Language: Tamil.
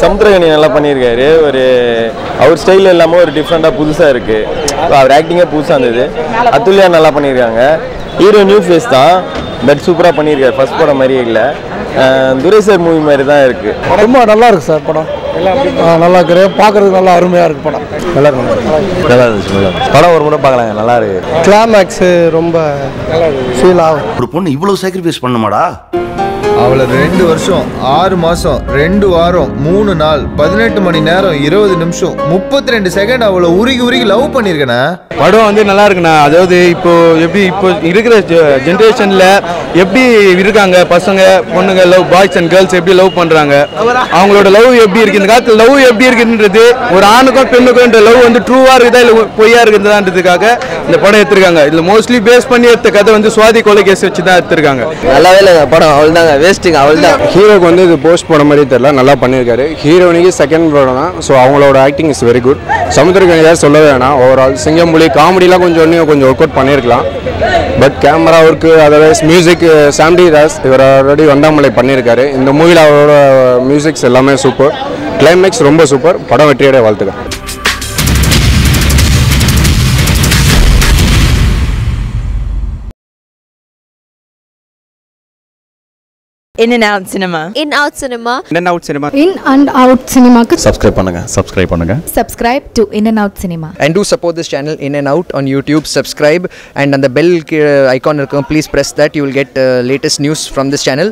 சமுத்திரகனி நல்லா பண்ணியிருக்காரு ஒரு அவர் ஸ்டைல் இல்லாமல் ஒரு டிஃப்ரெண்ட்டாக புதுசாக இருக்குது அவர் ஆக்டிங்கே புதுசாக இருந்தது அத்துல்யா நல்லா பண்ணியிருக்காங்க ஹீரோ நியூ ஃபேஸ் தான் பட் சூப்பராக பண்ணியிருக்காரு ஃபர்ஸ்ட் படம் மாதிரியே இல்லை துரை சார் மூவி மாதிரி தான் இருக்குது ரொம்ப நல்லா இருக்கு சார் படம் ஆ, நல்லா இருக்கு பார்க்கறதுக்கு நல்லா அருமையாக இருக்கு படம் நல்லா இருக்கு நல்லா இருந்துச்சு படம் ஒரு முறை பார்க்கலாங்க நல்லா இருக்கு கிளைமேக்ஸு ரொம்ப ஃபீல் ஆகும் ஒரு பொண்ணு இவ்வளவு சாக்ரிஃபைஸ் பண்ணுமாடா அவளை ரெண்டு வருஷம் ஆறு மாசம் ரெண்டு வாரம் மூணு நாள் பதினெட்டு மணி நேரம் இருபது நிமிஷம் முப்பத்தி ரெண்டு செகண்ட் அவளை உருகி உருகி லவ் பண்ணியிருக்கேனே படம் வந்து நல்லா இருக்குண்ணா அதாவது இப்போ எப்படி இப்போ இருக்கிற ஜென்ரேஷனில் எப்படி இருக்காங்க பசங்க பொண்ணுங்க லவ் பாய்ஸ் அண்ட் கேர்ள்ஸ் எப்படி லவ் பண்ணுறாங்க அவங்களோட லவ் எப்படி இருக்கு இந்த காலத்தில் லவ் எப்படி இருக்குன்றது ஒரு ஆணுக்கும் பெண்ணுக்கும் இந்த லவ் வந்து ட்ரூவாக இருக்குதா இல்லை பொய்யா இருக்குதான்றதுக்காக இந்த படம் எடுத்திருக்காங்க இதில் மோஸ்ட்லி பேஸ் பண்ணி எடுத்த கதை வந்து சுவாதி கொலை கேஸ் வச்சு தான் எடுத்திருக்காங்க நல்லாவே இல்லை படம் அவள் தாங்க வேஸ்ட்டுங்க அவள் தான் ஹீரோக்கு வந்து இது போஸ்ட் போன மாதிரி தெரியல நல்லா பண்ணியிருக்காரு ஹீரோனிக்கு செகண்ட் படம் தான் ஸோ அவங்களோட acting is very good Samuthirakani யார் சொல்லவே வேணாம் ஓவரால் சிங்கம்புலி காமெடிலாம் கொஞ்சம் இன்னும் கொஞ்சம் ஒர்க் அவுட் பண்ணியிருக்கலாம் but camera work otherwise music சாம்டி தாஸ் இவர் ஆல்ரெடி வண்டாமலை பண்ணியிருக்காரு இந்த மூவியில் அவரோட மியூசிக்ஸ் எல்லாமே சூப்பர் கிளைமேக்ஸ் ரொம்ப சூப்பர் படம் வெற்றியடைய வாழ்த்துக்கள் In and out cinema. In Out Cinema. என்ன out cinema in and out சினிமாக்கு சப்ஸ்கிரைப் பண்ணுங்க சப்ஸ்கிரைப் பண்ணுங்க subscribe to in and out cinema and do support this channel in and out on youtube subscribe and on the bell uh, icon இருக்கும், please press that you will get uh, latest news from this channel